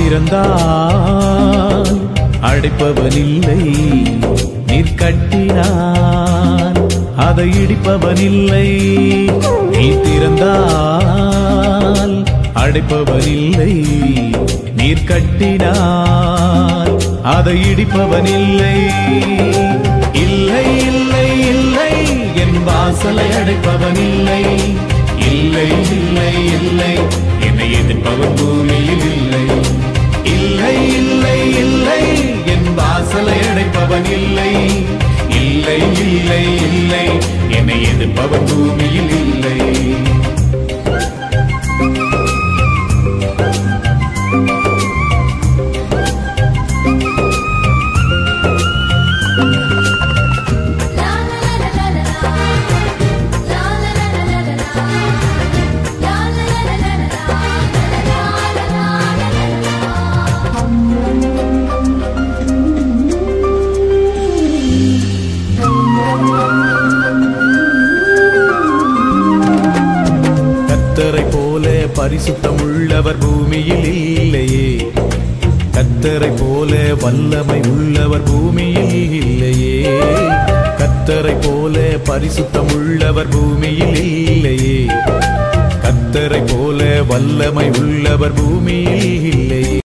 திறந்தால் அடைப்பவனில்லை நீர் கட்டினான் அதை இடிப்பவனில்லை நீ திறந்தால் அடைப்பவனில்லை நீர் கட்டினான் அதை இடிப்பவனில்லை இல்லை இல்லை இல்லை என் வாசலை அடைப்பவனில்லை இல்லை இல்லை இல்லை என்னை எதிர்ப்பவன் பூமியில் இல்லை இல்லை இல்லை இல்லை என் வாசலை அடைப்பவன் இல்லை இல்லை இல்லை இல்லை என்னை எதிர்ப்பவன் பூமியில் இல்லை கத்தரை போல பரிசுத்தம் உள்ளவர் பூமியில் இல்லையே கத்தரை போல வல்லமை உள்ளவர் பூமியில் இல்லையே கத்தரை போல பரிசுத்தம் உள்ளவர் பூமியில் இல்லையே கத்தரை போல வல்லமை உள்ளவர் பூமியில் இல்லையே